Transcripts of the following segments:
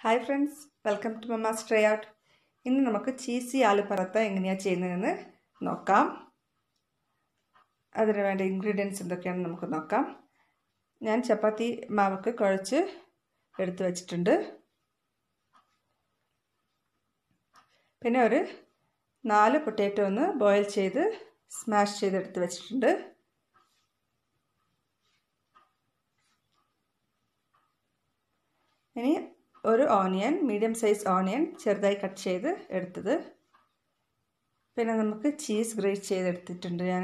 hi friends welcome to mamma's try out ഇന്ന് നമുക്ക് cheesy aloo പറത്ത എങ്ങനെയാണ് ചെയ്യുന്നതെന്ന് നോക്കാം അതിന് വേണ്ട ഇൻഗ്രീഡിയൻസ് എന്തൊക്കെയാണെന്ന് നമുക്ക് നോക്കാം ഞാൻ ചപ്പാത്തി മാവൊക്കെ കുഴച്ച് എടുത്തു വച്ചിട്ടുണ്ട് പിന്നെ ഒരു നാല് പൊട്ടേറ്റോ ഒന്ന് ബോയിൽ ചെയ്ത് സ്മാഷ് ചെയ്ത് എടുത്ത് വെച്ചിട്ടുണ്ട് ഇനി ഒരു ഓണിയൻ മീഡിയം സൈസ് ഓണിയൻ ചെറുതായി കട്ട് ചെയ്ത് എടുത്തത് പിന്നെ നമുക്ക് ചീസ് ഗ്രേറ്റ് ചെയ്തെടുത്തിട്ടുണ്ട് ഞാൻ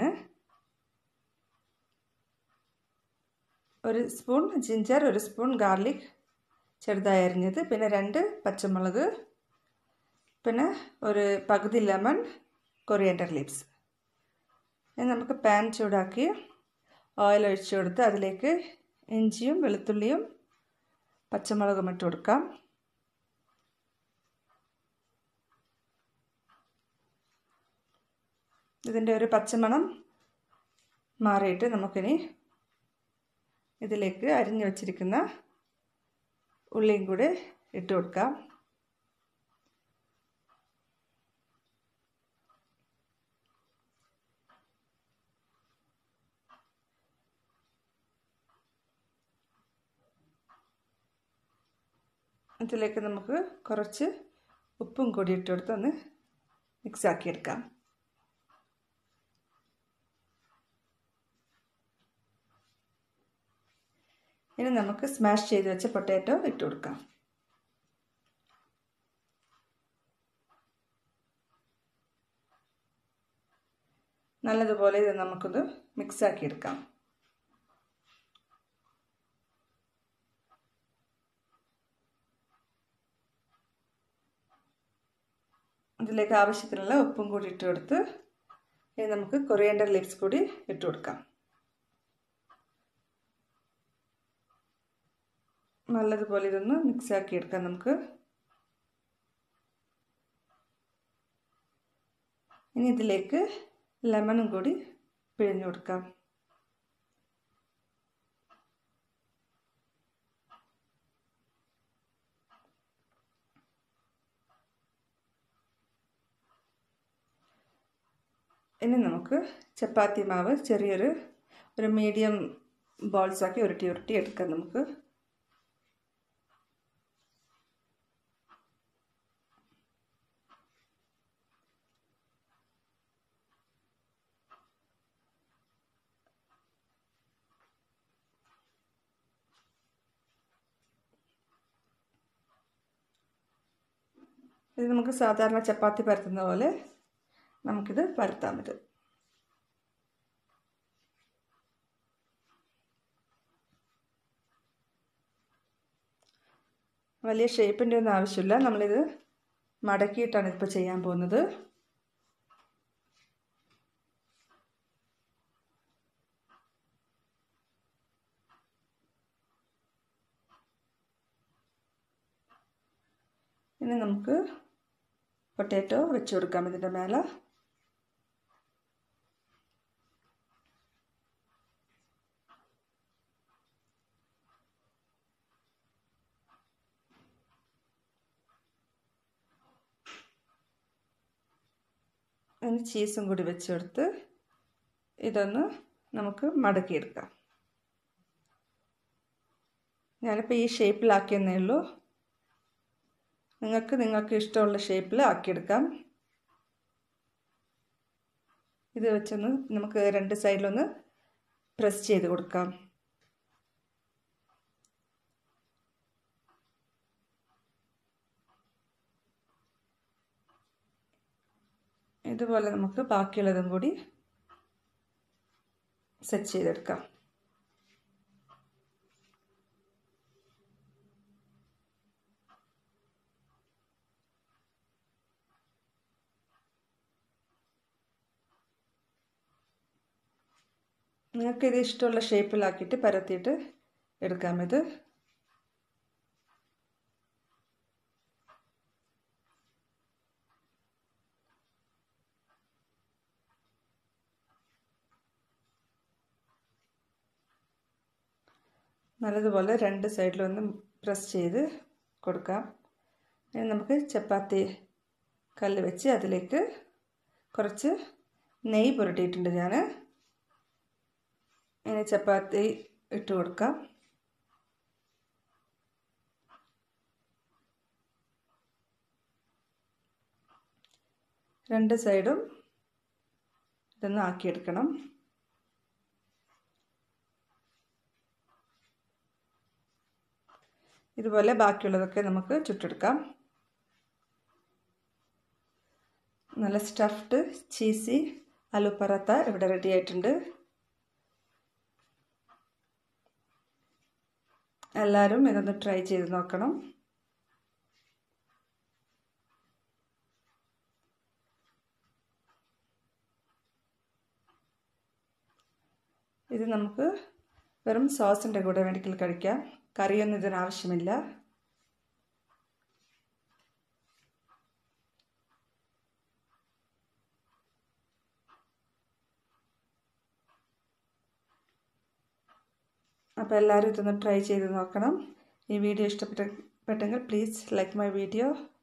ഒരു സ്പൂൺ ജിഞ്ചർ ഒരു സ്പൂൺ ഗാർലിക് ചെറുതായി അരിഞ്ഞത് പിന്നെ രണ്ട് പച്ചമുളക് പിന്നെ ഒരു പകുതി ലെമൺ കൊറിയൻഡർ ലീവ്സ് ഇനി നമുക്ക് പാൻ ചൂടാക്കി ഓയിൽ ഒഴിച്ചു കൊടുത്ത് അതിലേക്ക് ഇഞ്ചിയും വെളുത്തുള്ളിയും പച്ചമുളകും ഇട്ട് കൊടുക്കാം ഇതിൻ്റെ ഒരു പച്ചമണം മാറിയിട്ട് നമുക്കിനി ഇതിലേക്ക് അരിഞ്ഞു വച്ചിരിക്കുന്ന ഉള്ളിയും കൂടെ ഇട്ട് കൊടുക്കാം ഇതിലേക്ക് നമുക്ക് കുറച്ച് ഉപ്പും കൂടി ഇട്ട് കൊടുത്ത് ഒന്ന് മിക്സാക്കിയെടുക്കാം ഇനി നമുക്ക് സ്മാഷ് ചെയ്ത് വെച്ച പൊട്ടാറ്റോ ഇട്ട് കൊടുക്കാം നല്ലതുപോലെ ഇത് നമുക്കൊന്ന് മിക്സാക്കിയെടുക്കാം ഇതിലേക്ക് ആവശ്യത്തിനുള്ള ഉപ്പും കൂടി ഇട്ട് കൊടുത്ത് ഇനി നമുക്ക് കൊറിയൻഡർ ലീവ്സ് കൂടി ഇട്ട് കൊടുക്കാം നല്ലതുപോലെ ഇതൊന്ന് മിക്സ് ആക്കി എടുക്കാം നമുക്ക് ഇനി ഇതിലേക്ക് ലെമണും കൂടി പിഴിഞ്ഞു കൊടുക്കാം ഇനി നമുക്ക് ചപ്പാത്തി മാവ് ചെറിയൊരു ഒരു മീഡിയം ബോൾസാക്കി ഉരുട്ടി ഉരുട്ടി എടുക്കാം നമുക്ക് ഇത് നമുക്ക് സാധാരണ ചപ്പാത്തി പരത്തുന്ന പോലെ നമുക്കിത് പരത്താം ഇത് വലിയ ഷേപ്പിൻ്റെ ഒന്നും ആവശ്യമില്ല നമ്മളിത് മടക്കിയിട്ടാണ് ഇപ്പോൾ ചെയ്യാൻ പോകുന്നത് ഇനി നമുക്ക് പൊട്ടാറ്റോ വെച്ച് കൊടുക്കാം ഇതിൻ്റെ മേലെ ഇനി ചീസും കൂടി വെച്ച് കൊടുത്ത് ഇതൊന്ന് നമുക്ക് മടക്കിയെടുക്കാം ഞാനിപ്പോൾ ഈ ഷേപ്പിലാക്കിയെന്നേ ഉള്ളൂ നിങ്ങൾക്ക് നിങ്ങൾക്ക് ഇഷ്ടമുള്ള ഷേപ്പിൽ ആക്കിയെടുക്കാം ഇത് വെച്ചൊന്ന് നമുക്ക് രണ്ട് സൈഡിലൊന്ന് പ്രസ് ചെയ്ത് കൊടുക്കാം ഇതുപോലെ നമുക്ക് ബാക്കിയുള്ളതും കൂടി സെറ്റ് ചെയ്തെടുക്കാം നിങ്ങൾക്ക് ഇത് ഇഷ്ടമുള്ള ഷേപ്പിലാക്കിയിട്ട് പരത്തിയിട്ട് എടുക്കാം ഇത് നല്ലതുപോലെ രണ്ട് സൈഡിലൊന്ന് പ്രസ് ചെയ്ത് കൊടുക്കാം ഇനി നമുക്ക് ചപ്പാത്തി കല്ല് വെച്ച് അതിലേക്ക് കുറച്ച് നെയ്യ് പുരട്ടിയിട്ടുണ്ട് ഞാൻ ഇനി ചപ്പാത്തി ഇട്ട് കൊടുക്കാം രണ്ട് സൈഡും ഇതൊന്ന് ആക്കിയെടുക്കണം ഇതുപോലെ ബാക്കിയുള്ളതൊക്കെ നമുക്ക് ചുട്ടെടുക്കാം നല്ല സ്റ്റഫ്ഡ് ചീസി ആലു പറാത്ത ഇവിടെ റെഡി ആയിട്ടുണ്ട് എല്ലാവരും ഇതൊന്ന് ട്രൈ ചെയ്ത് നോക്കണം ഇത് നമുക്ക് വെറും സോസിൻ്റെ കൂടെ വേണമെങ്കിൽ കഴിക്കാം കറിയൊന്നും ഇതിനാവശ്യമില്ല അപ്പോൾ എല്ലാവരും ഇതൊന്ന് ട്രൈ ചെയ്ത് നോക്കണം ഈ വീഡിയോ ഇഷ്ടപ്പെട്ടെങ്കിൽ പ്ലീസ് ലൈക്ക് മൈ വീഡിയോ